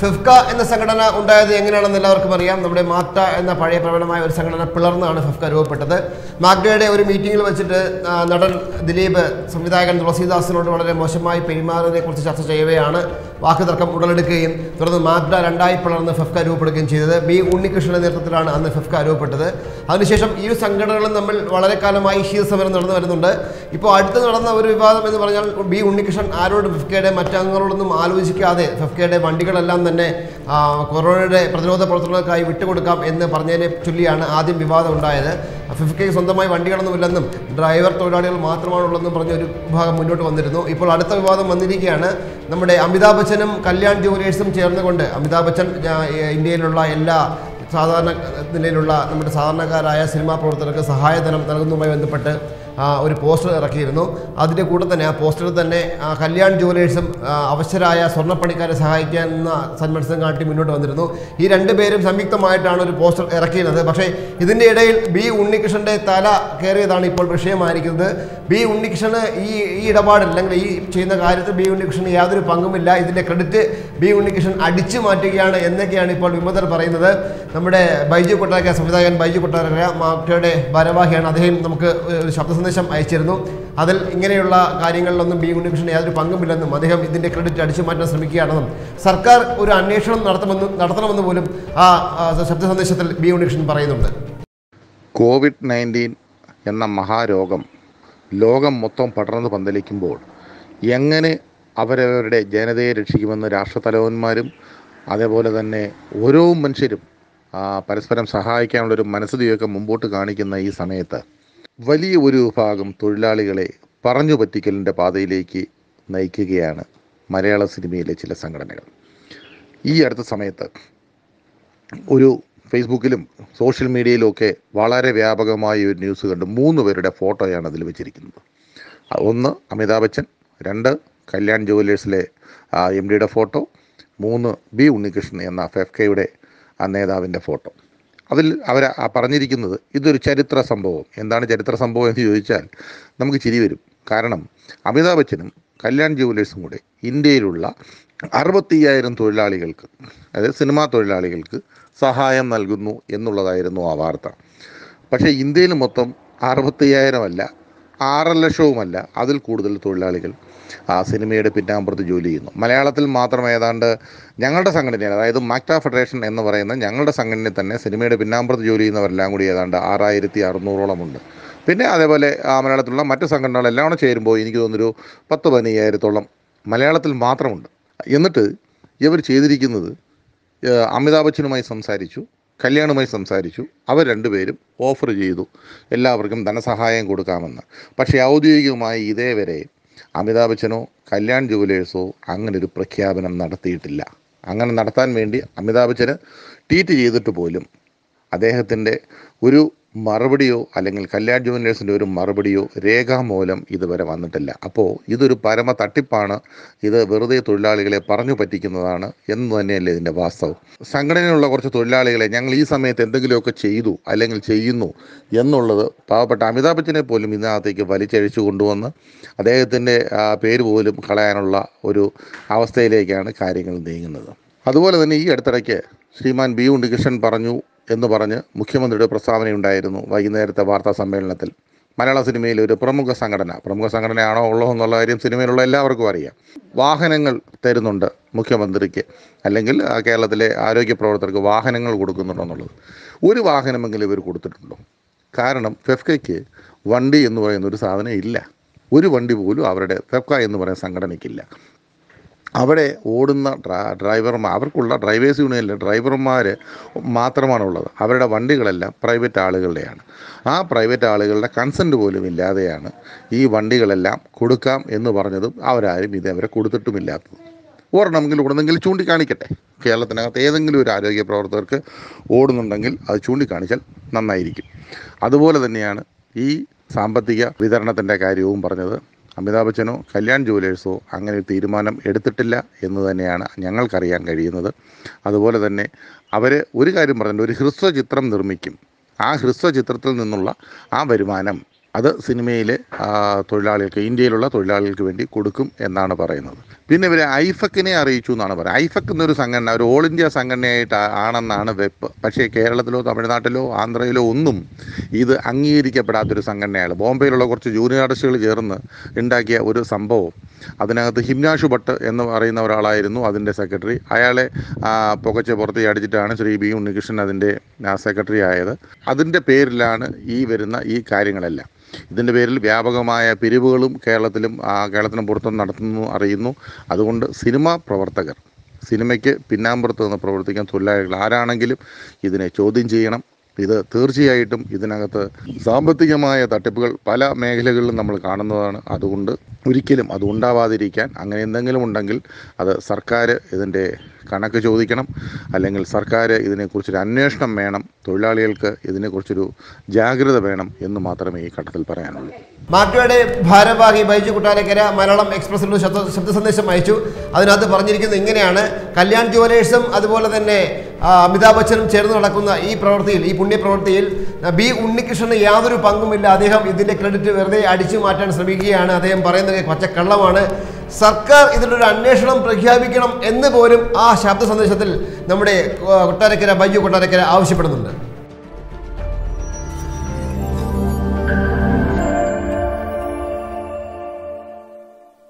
ഫിഫ്ക എന്ന സംഘടന ഉണ്ടായത് എങ്ങനെയാണെന്ന് എല്ലാവർക്കും അറിയാം നമ്മുടെ മാറ്റ എന്ന പഴയ പ്രബലമായ ഒരു സംഘടന പിളർന്നാണ് ഫിഫ്ക രൂപപ്പെട്ടത് മാഗ്ഡയുടെ ഒരു മീറ്റിംഗിൽ വെച്ചിട്ട് ആ, നടൻ ദിലീപ് സംവിധായകൻ തുളസീദാസിനോട് വളരെ മോശമായി പെരുമാറിയതിനെ കുറിച്ച് ചർച്ച ചെയ്യവെയാണ് വാക്കുതർക്കം ഉടലെടുക്കുകയും തുടർന്ന് മാഗ്ഡ രണ്ടായി പിളർന്ന് ഫിഫ്ക രൂപപ്പെടുകയും ചെയ്തത് ബി ഉണ്ണികൃഷ്ണന്റെ നേതൃത്വത്തിലാണ് അന്ന് ഫിഫ്ക രൂപപ്പെട്ടത് അതിനുശേഷം ഇരു സംഘടനകളും തമ്മിൽ വളരെ കാലമായി ശീതസമരം നടന്നു വരുന്നുണ്ട് ഇപ്പോൾ അടുത്ത് നടന്ന ഒരു വിവാദം എന്ന് പറഞ്ഞാൽ ബി ഉണ്ണികൃഷ്ണൻ ആരോടും ഫിഫ്കയുടെ മറ്റംഗങ്ങളോടൊന്നും ആലോചിക്കാതെ ഫിഫ്കയുടെ വണ്ടികളെല്ലാം തന്നെ ആ, കൊറോണയുടെ പ്രതിരോധ പ്രവർത്തനങ്ങൾക്കായി വിട്ടുകൊടുക്കാം എന്ന് പറഞ്ഞതിനെ ചൊല്ലിയാണ് ആദ്യം വിവാദം ഉണ്ടായത് ഫിഫ്കയ്ക്ക് സ്വന്തമായി വണ്ടികളൊന്നുമില്ലെന്നും ഡ്രൈവർ തൊഴിലാളികൾ മാത്രമാണുള്ളതെന്നും പറഞ്ഞ ഒരു വിഭാഗം മുന്നോട്ട് വന്നിരുന്നു ഇപ്പോൾ അടുത്ത വിവാദം വന്നിരിക്കുകയാണ് നമ്മുടെ അമിതാഭ് ബച്ചനും കല്യാൺ ജുവലേഴ്സും ചേർന്നുകൊണ്ട് അമിതാഭ് ബച്ചൻ ആ, ഇന്ത്യയിലുള്ള എല്ലാ സാധാരണ നിലയിലുള്ള നമ്മുടെ സാധാരണക്കാരായ സിനിമാ പ്രവർത്തകർക്ക് സഹായധനം നൽകുന്നതുമായി ബന്ധപ്പെട്ട് ആ, ഒരു പോസ്റ്റർ ഇറക്കിയിരുന്നു അതിൻ്റെ കൂടെ തന്നെ ആ പോസ്റ്ററിൽ തന്നെ ആ, കല്യാൺ ജുവലേഴ്സും ആ, അവശരായ സ്വർണ്ണപ്പണിക്കാരെ സഹായിക്കാനെന്ന സന്മനസ്സം കാട്ടി മുന്നോട്ട് വന്നിരുന്നു ഈ രണ്ടുപേരും സംയുക്തമായിട്ടാണ് ഒരു പോസ്റ്റർ ഇറക്കിയത് പക്ഷേ ഇതിൻ്റെ ഇടയിൽ ബി ഉണ്ണികൃഷ്ണൻ്റെ തല കയറിയതാണ് ഇപ്പോൾ വിഷയമായിരിക്കുന്നത് ബി ഉണ്ണികൃഷ്ണന് ഈ ഈ ഇടപാടിൽ അല്ലെങ്കിൽ ഈ ചെയ്യുന്ന കാര്യത്തിൽ ബി ഉണ്ണികൃഷ്ണന് യാതൊരു പങ്കുമില്ല ഇതിൻ്റെ ക്രെഡിറ്റ് ബി ഉണ്ണികൃഷ്ണൻ അടിച്ചു മാറ്റുകയാണ് എന്നൊക്കെയാണ് ഇപ്പോൾ വിമതർ പറയുന്നത് നമ്മുടെ ബൈജു കൊട്ടാരക്ക സംവിധായകൻ ബൈജു കൊട്ടാരക്ക മാറ്റയുടെ ഭാരവാഹിയാണ് അദ്ദേഹം നമുക്ക് ഒരു ശബ്ദ സന്ദേശം അയച്ചിരുന്നു അതിൽ ഇങ്ങനെയുള്ള കാര്യങ്ങളിലൊന്നും ബി ഉണ്ണികൃഷ്ണൻ യാതൊരു പങ്കുമില്ലെന്നും അദ്ദേഹം ഇതിൻ്റെ ക്രെഡിറ്റ് അടിച്ചു മാറ്റാൻ ശ്രമിക്കുകയാണെന്നും സർക്കാർ ഒരു അന്വേഷണം നടത്തുമെന്ന് നടത്തണമെന്ന് പോലും ആ ആ, ശബ്ദ സന്ദേശത്തിൽ ബി ഉണ്ണികൃഷ്ണൻ പറയുന്നുണ്ട് കോവിഡ് നയൻറ്റീൻ എന്ന മഹാരോഗം ലോകം മൊത്തം പടർന്ന് പന്തലിക്കുമ്പോൾ എങ്ങനെ അവരവരുടെ ജനതയെ രക്ഷിക്കുമെന്ന് രാഷ്ട്രതലവന്മാരും അതേപോലെ തന്നെ ഓരോ മനുഷ്യരും ആ, പരസ്പരം സഹായിക്കാനുള്ളൊരു മനസ്ഥിതിയൊക്കെ മുമ്പോട്ട് കാണിക്കുന്ന ഈ സമയത്ത് വലിയ ഒരു വിഭാഗം തൊഴിലാളികളെ പറഞ്ഞു പറ്റിക്കലിൻ്റെ പാതയിലേക്ക് നയിക്കുകയാണ് മലയാള സിനിമയിലെ ചില സംഘടനകൾ ഈ അടുത്ത സമയത്ത് ഒരു ഫേസ്ബുക്കിലും സോഷ്യൽ മീഡിയയിലും ഒക്കെ വളരെ വ്യാപകമായ ഒരു ന്യൂസ് കണ്ടു മൂന്ന് പേരുടെ ഫോട്ടോയാണ് അതിൽ വെച്ചിരിക്കുന്നത് ആ, ഒന്ന് അമിതാഭ് ബച്ചൻ രണ്ട് കല്യാൺ ജുവലേഴ്സിലെ എം ഡിയുടെ ഫോട്ടോ മൂന്ന് ബി ഉണ്ണികൃഷ്ണൻ എന്ന എഫ് കെയുടെ ആ നേതാവിൻ്റെ ഫോട്ടോ അതിൽ അവർ പറഞ്ഞിരിക്കുന്നത് ഇതൊരു ചരിത്ര സംഭവം എന്താണ് ചരിത്ര സംഭവം എന്ന് ചോദിച്ചാൽ നമുക്ക് ചിരി വരും കാരണം അമിതാഭ് ബച്ചനും കല്യാൺ ജുവലേഴ്സും കൂടെ ഇന്ത്യയിലുള്ള അറുപത്തയ്യായിരം തൊഴിലാളികൾക്ക് അതായത് സിനിമാ തൊഴിലാളികൾക്ക് സഹായം നൽകുന്നു എന്നുള്ളതായിരുന്നു ആ വാർത്ത പക്ഷേ ഇന്ത്യയിൽ മൊത്തം അറുപത്തയ്യായിരം അല്ല ആറര ലക്ഷവുമല്ല അതിൽ കൂടുതൽ തൊഴിലാളികൾ ആ സിനിമയുടെ പിന്നാമ്പുറത്ത് ജോലി ചെയ്യുന്നു മലയാളത്തിൽ മാത്രം ഏതാണ്ട് ഞങ്ങളുടെ സംഘടനയാണ് അതായത് മാക്ട ഫെഡറേഷൻ എന്ന് പറയുന്ന ഞങ്ങളുടെ സംഘടനയിൽ തന്നെ സിനിമയുടെ പിന്നാമ്പുറത്ത് ജോലി ചെയ്യുന്നവരെല്ലാം കൂടി ഏതാണ്ട് ആറായിരത്തി അറുന്നൂറോളം ഉണ്ട് പിന്നെ അതേപോലെ ആ മലയാളത്തിലുള്ള മറ്റ് സംഘടനകളെല്ലാം കൂടെ ചേരുമ്പോൾ എനിക്ക് തോന്നുന്നൊരു പത്ത് പതിനയ്യായിരത്തോളം മലയാളത്തിൽ മാത്രമുണ്ട് എന്നിട്ട് ഇവർ ചെയ്തിരിക്കുന്നത് ഏഹ് അമിതാഭ് ബച്ചനുമായി സംസാരിച്ചു കല്യാണുമായി സംസാരിച്ചു അവർ രണ്ടുപേരും ഓഫർ ചെയ്തു എല്ലാവർക്കും ധനസഹായം കൊടുക്കാമെന്ന് പക്ഷേ ഔദ്യോഗികമായി ഇതേവരെ അമിതാഭ് ബച്ചനോ കല്യാൺ ജുവലേഴ്സോ അങ്ങനെ ഒരു പ്രഖ്യാപനം നടത്തിയിട്ടില്ല അങ്ങനെ നടത്താൻ വേണ്ടി അമിതാഭ് ബച്ചന് ട്വീറ്റ് ചെയ്തിട്ട് പോലും അദ്ദേഹത്തിൻ്റെ ഒരു മറുപടിയോ അല്ലെങ്കിൽ കല്യാൺ ജുവലേഴ്സിൻ്റെ ഒരു മറുപടിയോ രേഖാമൂലം ഇതുവരെ വന്നിട്ടില്ല അപ്പോൾ ഇതൊരു പരമ തട്ടിപ്പാണ് ഇത് വെറുതെ തൊഴിലാളികളെ പറഞ്ഞു പറ്റിക്കുന്നതാണ് എന്ന് തന്നെയല്ലേ ഇതിൻ്റെ വാസ്തവം സംഘടനയിലുള്ള കുറച്ച് തൊഴിലാളികളെ ഞങ്ങൾ ഈ സമയത്ത് എന്തെങ്കിലുമൊക്കെ ചെയ്തു അല്ലെങ്കിൽ ചെയ്യുന്നു എന്നുള്ളത് പാവപ്പെട്ട അമിതാഭ് ബച്ചനെ പോലും ഇതിനകത്തേക്ക് വലിച്ചഴിച്ചു കൊണ്ടുവന്ന് അദ്ദേഹത്തിൻ്റെ ആ, പേര് പോലും കളയാനുള്ള ഒരു അവസ്ഥയിലേക്കാണ് കാര്യങ്ങൾ നീങ്ങുന്നത് അതുപോലെ തന്നെ ഈ അടുത്തിടയ്ക്ക് ശ്രീമാൻ ബി ഉണ്ണികൃഷ്ണൻ പറഞ്ഞു എന്ന് പറഞ്ഞ് മുഖ്യമന്ത്രിയുടെ പ്രസ്താവനയുണ്ടായിരുന്നു വൈകുന്നേരത്തെ വാർത്താ സമ്മേളനത്തിൽ മലയാള സിനിമയിൽ ഒരു പ്രമുഖ സംഘടന പ്രമുഖ സംഘടനയാണോ ഉള്ളോ എന്നുള്ള കാര്യം സിനിമയിലുള്ള എല്ലാവർക്കും അറിയാം വാഹനങ്ങൾ തരുന്നുണ്ട് മുഖ്യമന്ത്രിക്ക് അല്ലെങ്കിൽ ആ, കേരളത്തിലെ ആരോഗ്യ പ്രവർത്തകർക്ക് വാഹനങ്ങൾ കൊടുക്കുന്നുണ്ടെന്നുള്ളത് ഒരു വാഹനമെങ്കിലും ഇവർ കൊടുത്തിട്ടുണ്ടോ കാരണം ഫെഫ്കയ്ക്ക് വണ്ടി എന്ന് പറയുന്ന ഒരു സാധനം ഇല്ല ഒരു വണ്ടി പോലും അവരുടെ ഫെഫ്ക എന്ന് പറയുന്ന സംഘടനയ്ക്കില്ല അവിടെ ഓടുന്ന ഡ്രാ ഡ്രൈവർമാർ അവർക്കുള്ള ഡ്രൈവേഴ്സ് യൂണിയനിലെ ഡ്രൈവർമാർ മാത്രമാണുള്ളത് അവരുടെ വണ്ടികളെല്ലാം പ്രൈവറ്റ് ആളുകളുടെയാണ് ആ പ്രൈവറ്റ് ആളുകളുടെ കൺസെൻറ്റ് പോലും ഇല്ലാതെയാണ് ഈ വണ്ടികളെല്ലാം കൊടുക്കാം എന്ന് പറഞ്ഞതും അവരാരും ഇതേവരെ കൊടുത്തിട്ടുമില്ലാത്തത് ഓടണമെങ്കിൽ ഓടുന്നെങ്കിൽ ചൂണ്ടിക്കാണിക്കട്ടെ കേരളത്തിനകത്ത് ഏതെങ്കിലും ഒരു ആരോഗ്യ പ്രവർത്തകർക്ക് ഓടുന്നുണ്ടെങ്കിൽ അത് ചൂണ്ടിക്കാണിച്ചാൽ നന്നായിരിക്കും അതുപോലെ തന്നെയാണ് ഈ സാമ്പത്തിക വിതരണത്തിൻ്റെ കാര്യവും പറഞ്ഞത് അമിതാഭ് ബച്ചനോ കല്യാൺ ജുവലേഴ്സോ അങ്ങനെ ഒരു തീരുമാനം എടുത്തിട്ടില്ല എന്ന് തന്നെയാണ് ഞങ്ങൾക്കറിയാൻ കഴിയുന്നത് അതുപോലെ തന്നെ അവർ ഒരു കാര്യം പറഞ്ഞിട്ടുണ്ട് ഒരു ഹ്രസ്വ ചിത്രം നിർമ്മിക്കും ആ ഹ്രസ്വ ചിത്രത്തിൽ നിന്നുള്ള ആ വരുമാനം അത് സിനിമയിലെ ആ, തൊഴിലാളികൾക്ക് ഇന്ത്യയിലുള്ള തൊഴിലാളികൾക്ക് വേണ്ടി കൊടുക്കും എന്നാണ് പറയുന്നത് പിന്നെ ഇവർ ഐഫക്കിനെ അറിയിച്ചു എന്നാണ് പറയുന്നത് ഐഫക്ക് എന്നൊരു സംഘടന ഒരു ഓൾ ഇന്ത്യ സംഘടനയായിട്ട് ആ- ആണെന്നാണ് വെപ്പ് പക്ഷേ കേരളത്തിലോ തമിഴ്നാട്ടിലോ ആന്ധ്രയിലോ ഒന്നും ഇത് അംഗീകരിക്കപ്പെടാത്തൊരു സംഘടനയാണ് ബോംബെയിലുള്ള കുറച്ച് ജൂനിയർ ആർട്ടിസ്റ്റുകൾ ചേർന്ന് ഉണ്ടാക്കിയ ഒരു സംഭവം അതിനകത്ത് ഹിംനാഷു ഭട്ട് എന്ന് പറയുന്ന ഒരാളായിരുന്നു അതിൻ്റെ സെക്രട്ടറി അയാളെ ആ, പുകച്ച് പുറത്ത് അടിച്ചിട്ടാണ് ശ്രീ ബി ഉണ്ണികൃഷ്ണൻ അതിൻ്റെ സെക്രട്ടറി ആയത് അതിൻ്റെ പേരിലാണ് ഈ വരുന്ന ഈ കാര്യങ്ങളെല്ലാം ഇതിൻ്റെ പേരിൽ വ്യാപകമായ പിരിവുകളും കേരളത്തിലും ആ, കേരളത്തിന് പുറത്തും നടത്തുന്നു അറിയുന്നു അതുകൊണ്ട് സിനിമാ പ്രവർത്തകർ സിനിമയ്ക്ക് പിന്നാമ്പുറത്ത് നിന്ന് പ്രവർത്തിക്കാൻ തൊഴിലാളികൾ ആരാണെങ്കിലും ഇതിനെ ചോദ്യം ചെയ്യണം ഇത് തീർച്ചയായിട്ടും ഇതിനകത്ത് സാമ്പത്തികമായ തട്ടിപ്പുകൾ പല മേഖലകളിലും നമ്മൾ കാണുന്നതാണ് അതുകൊണ്ട് ഒരിക്കലും അത് ഉണ്ടാവാതിരിക്കാൻ അങ്ങനെ എന്തെങ്കിലും ഉണ്ടെങ്കിൽ അത് സർക്കാർ ഇതിൻ്റെ കണക്ക് ചോദിക്കണം അല്ലെങ്കിൽ സർക്കാർ ഇതിനെക്കുറിച്ചൊരു അന്വേഷണം വേണം തൊഴിലാളികൾക്ക് ഇതിനെക്കുറിച്ചൊരു ജാഗ്രത വേണം എന്ന് മാത്രമേ ഈ ഘട്ടത്തിൽ പറയാനുള്ളൂ മാക്ടോയുടെ ഭാരവാഹി ബൈജു കുട്ടാരക്കര മലയാളം എക്സ്പ്രസിലൂടെ ശബ്ദ ശബ്ദ സന്ദേശം അയച്ചു അതിനകത്ത് പറഞ്ഞിരിക്കുന്നത് ഇങ്ങനെയാണ് കല്യാൺ ജുവലേഴ്സും അതുപോലെ തന്നെ ആ, അമിതാഭ് ബച്ചനും ചേർന്ന് നടക്കുന്ന ഈ പ്രവൃത്തിയിൽ ഈ പുണ്യപ്രവൃത്തിയിൽ ആ, ബി ഉണ്ണികൃഷ്ണന് യാതൊരു പങ്കുമില്ല അദ്ദേഹം ഇതിന്റെ ക്രെഡിറ്റ് വെറുതെ അടിച്ചു മാറ്റാൻ ശ്രമിക്കുകയാണ് അദ്ദേഹം പറയുന്നത് പച്ചക്കള്ളമാണ് സർക്കാർ ഇതിലൊരു അന്വേഷണം പ്രഖ്യാപിക്കണം എന്ന് പോലും ആ ശബ്ദ സന്ദേശത്തിൽ നമ്മുടെ ആ, കൊട്ടാരക്കര ബൈജു കൊട്ടാരക്കര ആവശ്യപ്പെടുന്നുണ്ട്